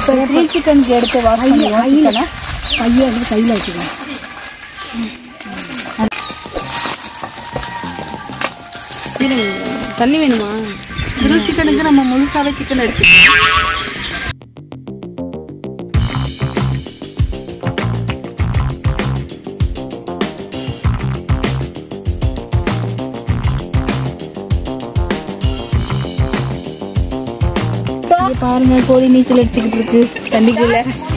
இப்போ கிரில் சிக்கனுக்கு எடுத்து வாஷ் பண்ணிடுவோம் சிக்கனை கையை வந்து கையில் வச்சுக்கணும் தண்ணி வேணுமா கிரில் சிக்கனுக்கு நம்ம முழுசாவே சிக்கன் எடுத்துக்கணும் இங்க பாருங்க கோழி நீச்சல் எடுத்துக்கிட்டு இருக்கு தண்ணிக்குள்ள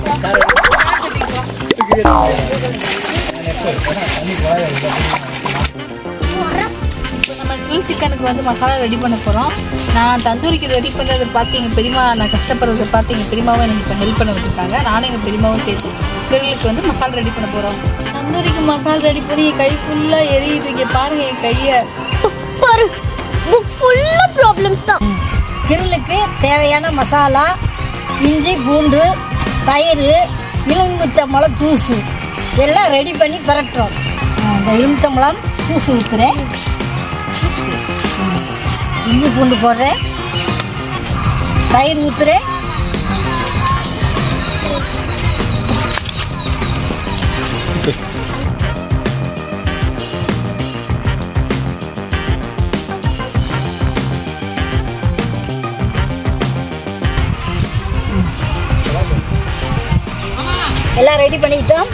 இப்போ நம்ம கிரில் சிக்கனுக்கு வந்து மசாலா ரெடி பண்ண போகிறோம் நான் தந்தூரிக்கு ரெடி பண்ணுறதை பார்த்து எங்கள் பெரியமா நான் கஷ்டப்படுறதை பார்த்து எங்கள் பெரியமாவும் எனக்கு இப்போ ஹெல்ப் பண்ண விட்டுருக்காங்க நானும் எங்கள் பெரியமாவும் சேர்த்து கிரிலுக்கு வந்து மசாலா ரெடி பண்ண போகிறோம் தந்தூரிக்கு மசாலா ரெடி பண்ணி என் கை ஃபுல்லாக எரியுது இங்கே பாருங்க என் கையை ஒரு புக் ஃபுல்லா ப்ராப்ளம்ஸ் தான் கிரில்லுக்கு தேவையான மசாலா இஞ்சி பூண்டு தயிர் எலுமிச்சம்பழம் ஜூஸு எல்லாம் ரெடி பண்ணி பரட்டுறோம் இந்த எலுமிச்சம்பழம் ஜூஸ் ஊற்றுறேன் இஞ்சி பூண்டு போடுறேன் தயிர் ஊற்றுறேன் எல்லாம் ரெடி பண்ணிக்கிட்டோம்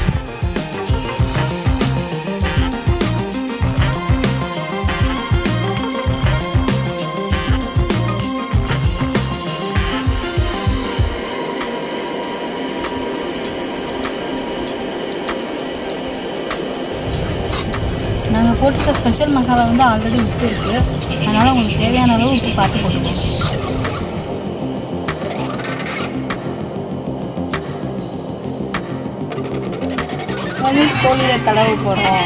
நாங்கள் போட்டுக்க ஸ்பெஷல் மசாலா வந்து ஆல்ரெடி உப்பு இருக்குது அதனால் உங்களுக்கு தேவையான அளவு உப்பு பார்த்து போட்டுக்கோங்க வந்து கோழியில் தடவை போகிறோம்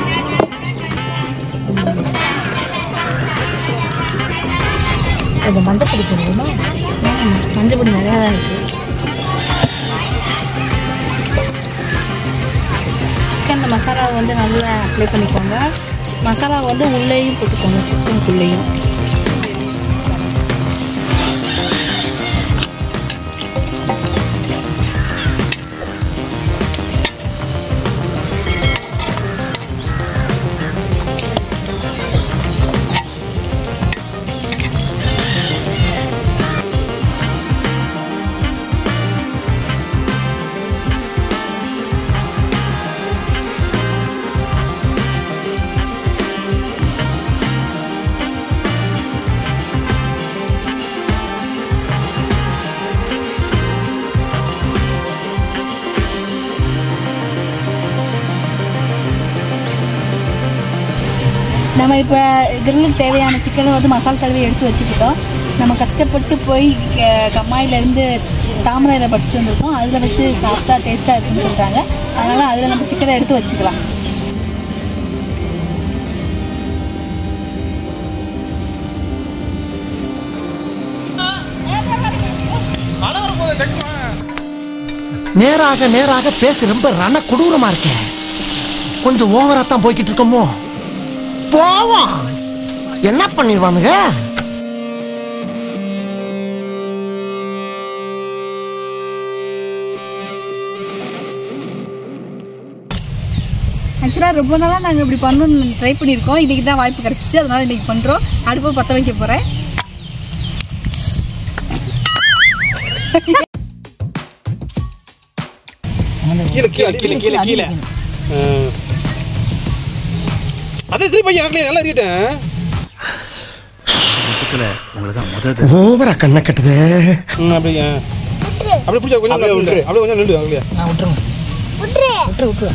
கொஞ்சம் மஞ்சள் பொடி போடுவோமா மஞ்சள் பொடி நிறையா தான் இருக்குது சிக்கன் மசாலா வந்து நல்லா அப்ளை பண்ணிக்கோங்க மசாலா வந்து உள்ளேயும் போட்டுக்கோங்க சிக்கனுக்குள்ளேயும் நம்ம இப்போ கிரில்லுக்கு தேவையான சிக்கனை வந்து மசாலா தடவை எடுத்து வச்சுக்கிட்டோம் நம்ம கஷ்டப்பட்டு போய் க- கம்மாயிலேருந்து தாமரையில் படிச்சுட்டு வந்திருக்கோம் அதில் வச்சு சாப்பிட்டா டேஸ்ட்டாக இருக்குன்னு சொல்கிறாங்க அதனால் அதில் நம்ம சிக்கனை எடுத்து வச்சுக்கலாம் நேராக நேராக பேச ரொம்ப ரண கொடூரமா இருக்க கொஞ்சம் ஓவரா தான் போய்கிட்டு இருக்கோமோ போவோம் என்ன பண்ணிடுவானுங்க ஆக்சுவலாக ரொம்ப நாளாக நாங்கள் இப்படி பண்ணணும்னு ட்ரை பண்ணியிருக்கோம் இன்றைக்கி தான் வாய்ப்பு கிடச்சிச்சு அதனால் இன்றைக்கி பண்ணுறோம் அடுப்பை பற்ற வைக்க போகிறேன் கீழே கீழே கீழே கீழே கீழே ஆ. அதே திருப்பி எனக்கு நல்லா இருக்கட்டேன் ஓவரா கண்ணை கட்டுது ம் அப்படியே அப்படியே பிடிச்சா கொஞ்சம் அப்படியே விட்டுரு அப்படியே கொஞ்சம் நின்று அப்படியே நான் விட்டுருங்க விட்டுரு விட்டுரு விட்டுரு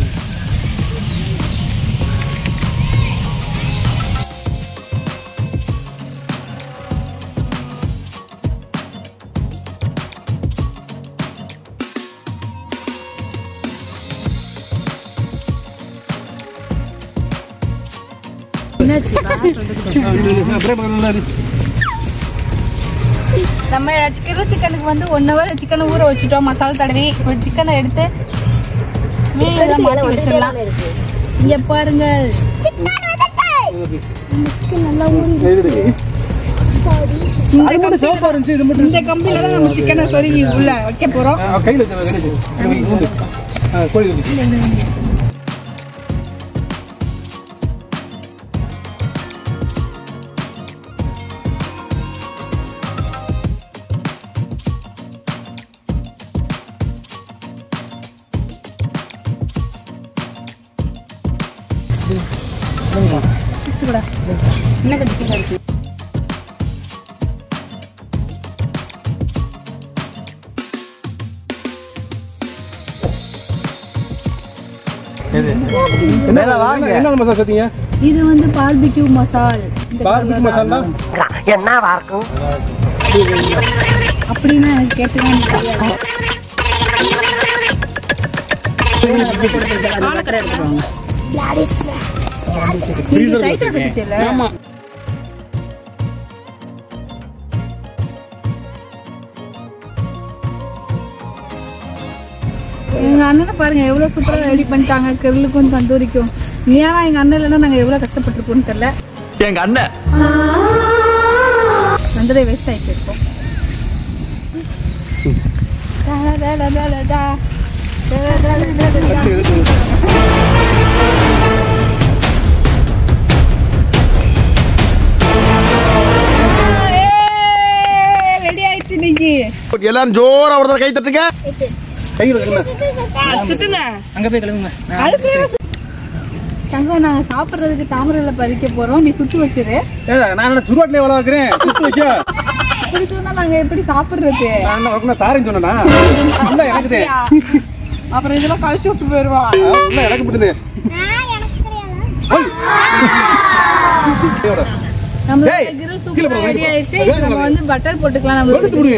நம்ம கிலோ சிக்கனுக்கு வந்து ஒன் ஹவர் சிக்கனை ஊற வச்சுட்டோம் மசாலா தடவி ஒரு சிக்கனை எடுத்து மீன் மாட்டி வச்சிடலாம் இங்க பாருங்க சிக்கன் வந்துச்சு அது மட்டும் சிவப்பா இருந்துச்சு இது மட்டும் இந்த கம்பியில தான் நம்ம சிக்கனை சொருகி உள்ள வைக்க போறோம் ஆ, கையில வச்சு கையில வச்சு இது வந்து. ஆ, கோழி வச்சு என்ன கட்டிக்கலாம் இருக்கு என்ன என்ன மசாலா சேர்த்தீங்க இது வந்து பார்பிக்யூ மசால் இந்த பார்பிக் மசாலா என்னவா இருக்கும் அப்படின்னா எனக்கு கேட்டுதான் தெரியாது நீங்க டைட்டா கட்டிட்டல ஆமா எங்க அண்ணனை பாருங்க எவ்வளவு சூப்பரா ரெடி பண்ணிட்டாங்க கெருளுக்கும் தந்தூரிக்கும் ஏன்னா எங்க அண்ணன் இல்லைன்னா நாங்க எவ்வளவு கஷ்டப்பட்டிருப்போம்னு தெரியல எங்க அண்ணன் வந்ததே வேஸ்ட் ஆயிட்டு இருக்கோம் டா, டா, டா, டா, டா, டா. டா, டா, டா, டா, டா, டா. ரெடி ஆயிடுச்சு இன்னைக்கு எல்லாரும் ஜோரா ஒருத்தர் கை தட்டுங்க கையில் கழுவுங்க அங்க போய் கழுவுங்க தங்கம் நாங்க சாப்பிடுறதுக்கு தாமரையில பறிக்க போறோம் நீ சுட்டு வச்சிரு ஏடா, நான் என்ன சுருவாட்டிலே வேலை வைக்கிறேன் சுட்டு வைக்க இப்படி சொன்னா நாங்க எப்படி சாப்பிடுறது நான் என்ன உனக்கு நான் தாரேன்னு சொன்னேனா இல்ல எனக்கு தே. அப்புறம் இதெல்லாம் கழிச்சு விட்டு போயிருவா ஆ, இல்ல எனக்கு மட்டும் தே. இதோட. நம்மளோட டேய், கிரில் கீழே சூப்பரா போடு, ரெடி கீழே ஆயிடுச்சு போடு. இப்போ நம்ம வந்து பட்டர் போட்டுக்கலாம் நம்ம எடுத்து விடுங்க.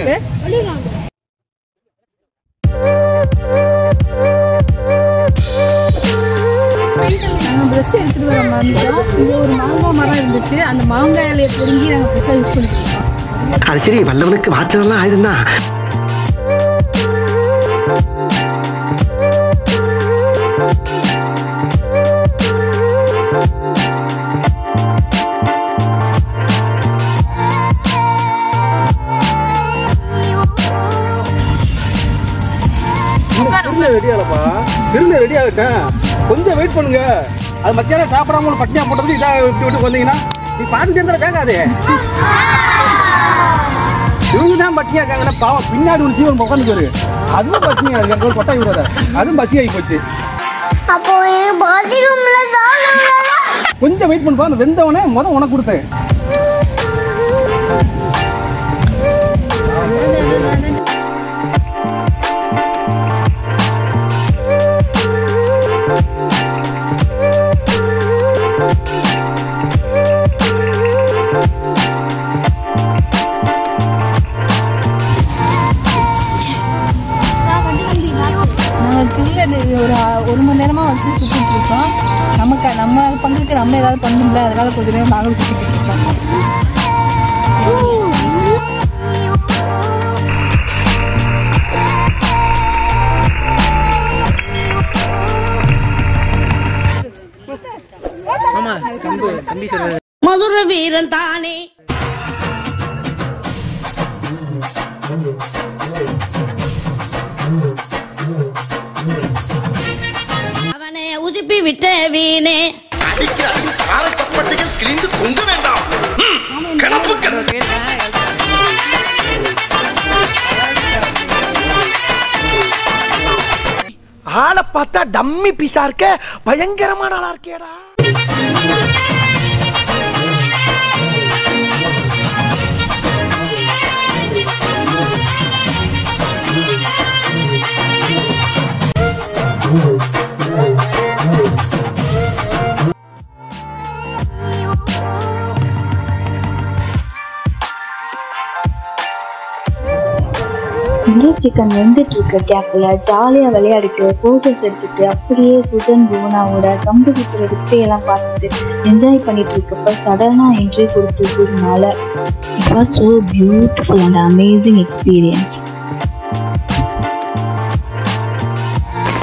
நாங்க ப்ரெஷ் எடுத்துட்டு வர மறந்துட்டோம் இது ஒரு மாங்காய் மரம் இருந்துச்சு அந்த மாங்காய் இலையை பிடுங்கி நாங்க ஃப்ரெஷ்ஷாக யூஸ் பண்ணிருக்கோம் அது சரி வல்லவனுக்கு வாச்சதெல்லாம் ஆயுதம்தான் கிரில் ரெடி ஆகலப்பா கிரில் ரெடி ஆகட்டேன் கொஞ்சம் வெயிட் பண்ணுங்க அது மத்தியானம் சாப்பிடாம ஒரு பட்டினியா போட்டது இதா விட்டு விட்டு வந்தீங்கன்னா நீ பார்த்துட்டு இருந்தா கேட்காதே இவங்க தான் பட்டினியா இருக்காங்கன்னா பாவம் பின்னாடி ஒரு ஜீவன் உட்காந்துக்கு அதுவும் பட்டினியா இருக்கு எனக்கு ஒரு கொட்டாய் விடாத அதுவும் பசி ஆகி போச்சு அப்போ பாத்ரூம்ல தான் கொஞ்சம் வெயிட் பண்ணுப்பா அந்த வெந்தவனே முத உனக்கு கொடுத்தேன் நாங்கள் கிரில் ஒரு ஆ- ஒரு மணி நேரமாக வச்சு சுற்றிட்டு இருக்கோம் நமக்கு நம்ம பங்குக்கு நம்ம ஏதாவது பண்ணணும்ல அதனால கொஞ்ச நேரம் நாங்களும் சுற்றிக்கிட்டு இருக்கோம் மதுர வீரன் தானே அவனை உசுப்பி விட்ட வீணே அடிக்கிற அடி கார தப்பட்டைகள் கிழிந்து தொங்க வேண்டாம் ம், கிளப்புக்கள் ஆளை பார்த்தா டம்மி பீஸா இருக்க பயங்கரமான ஆளா இருக்கேடா கிரில் சிக்கன் வெந்துட்டு இருக்க கேப்ல ஜாலியா விளையாடிட்டு போட்டோஸ் எடுத்துட்டு அப்படியே சுதன் புவனாவோட கம்பு சுத்துற வித்தையெல்லாம் பார்த்துட்டு என்ஜாய் பண்ணிட்டு இருக்கப்ப சடனா என்ட்ரி கொடுத்ததுனால it was so beautiful and amazing experience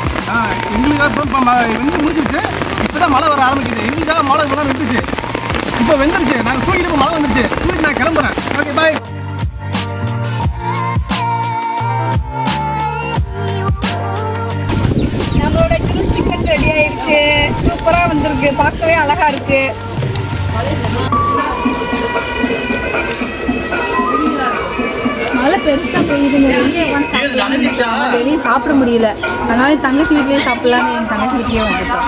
எங்களுக்காக இப்போ ம- வெந்து முடிஞ்சிருச்சு இப்பதான் மழை வர ஆரம்பிக்குது எங்களுக்காக மழை இப்பதான் நின்றுச்சு இப்போ வெந்துருச்சு நாங்கள் தூக்கிட்டு இப்போ மழை வந்துருச்சு தூக்கிட்டு நான் கிளம்புறேன் ஓகே பாய் நம்மளோட கிரில் சிக்கன் ரெடி ஆயிடுச்சு சூப்பரா வந்திருக்கு பார்க்கவே அழகா இருக்கு மழை பெருசா பெய்யுதுங்க வெளியே உட்காந்து சாப்பிடலாம்னு நினைச்சோம். ஆனா வெளியே சாப்பிட முடியல அதனால என் தங்கச்சி வீட்லயே சாப்பிடலாம்னு என் தங்கச்சி வீட்லயே வந்துட்டோம்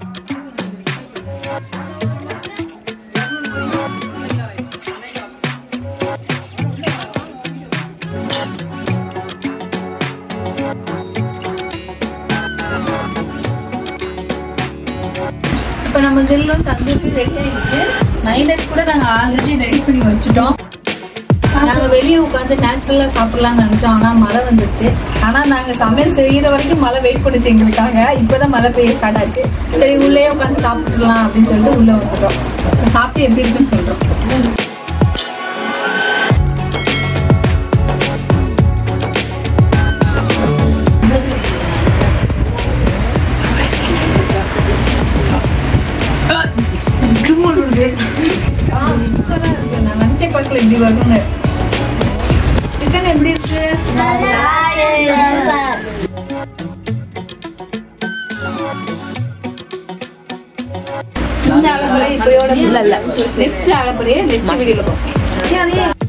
இப்போ நம்ம கிரில்லும் தந்தூரி ரெடி ஆயிடுச்சு மைனஸ் கூட நாங்கள் ஆல்ரெடி ரெடி பண்ணி வச்சுட்டோம் நாங்கள் வெளியே உட்காந்து நேச்சுரலாக சாப்பிடலாம்னு நினச்சோம் ஆனால் மழை வந்துச்சு ஆனால் நாங்கள் சமையல் செய்கிற வரைக்கும் மழை வெயிட் பண்ணுச்சு எங்களுக்காக இப்போ தான் மழை பெய்ய ஸ்டார்ட் ஆச்சு சரி உள்ளே உட்காந்து சாப்பிட்டுக்கலாம் அப்படின்னு சொல்லிட்டு உள்ளே வந்துட்டோம் சாப்பிட்டு எப்படி இருக்குன்னு சொல்கிறோம் சூப்பராக இருக்கு நான் நினச்சே பார்க்கல இப்படி வரும்னு சிக்கன் எப்படி இருக்கு இந்த அளவுல இப்போயோட இல்ல இல்ல நெக்ஸ்ட் அளப்படியே நெக்ஸ்ட் வீடியோல